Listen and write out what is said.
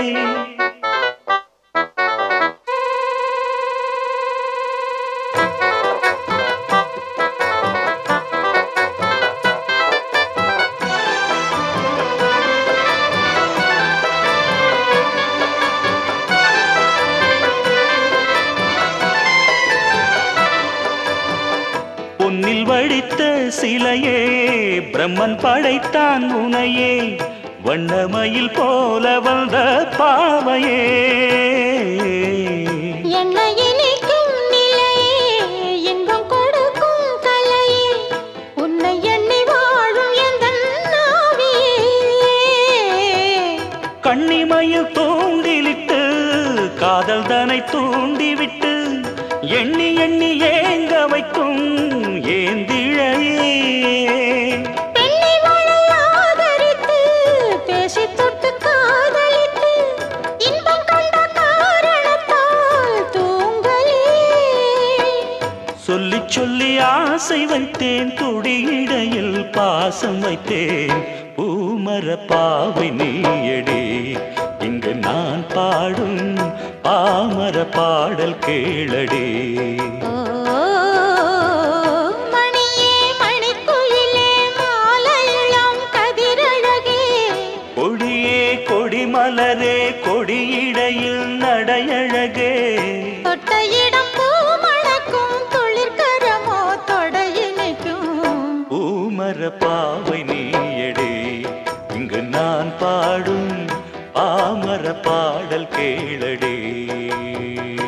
பொன்னில் வடித்த சிலையே பிரம்மன் படைத்தான் உனையே வண்ணமயில் போல வந்த பாவையே என்னை இனிக்கும் நிலையே இன்பம் கொடுக்கும் கலையே உன்னை எண்ணி வாழும் எந்தன் நாவியே கண்ணிமையில் தூண்டிலிட்டு காதல் தனை தூண்டிவிட்டு எண்ணி எண்ணி ஏங்க வைக்கும் ஏந்திழையே பெண்ணை மழை ஆதரித்து பேசி தொட்டு காதலித்து இன்பம் கண்ட காரணத்தால் தூங்கலே சொல்லி சொல்லி ஆசை வைத்தேன் துடியிடையில் பாசம் வைத்தேன் பூமர பாவை நீயடி இங்கு நான் பாடும் பாமர பாடல் கேளடி ஓ மணியே மணிக்குயிலே மாலையிளம் கதிரழகே கொடியே கொடிமலரே கொடியிடையில் நடையழகே தொட்ட இடம் பூ மணக்கும் துளிர்கரமோ தொடையினைக்கும் பூமர பாவை நீயடி இங்கு நான் பாடும் பாமர பாடல் கேளடி